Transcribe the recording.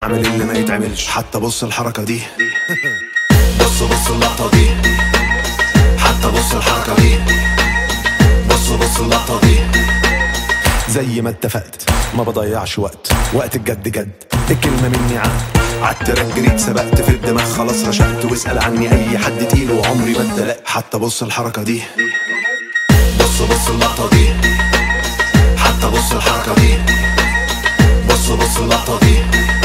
اعمل اللي ما يتعملش حتى بص الحركة دي بص بص اللقطة دي حتى بص الحركة دي بص بص اللقطة دي زي ما اتفقت ما بضيعش وقت وقت الجد جد الكلمة مني عقد عالتراك جريت سبقت في الدماغ خلاص رشقت واسأل عني أي حد تقيل وعمري ما اتدلقت حتى بص الحركة دي بص بص اللقطة دي حتى بص الحركة دي بص بص اللقطة دي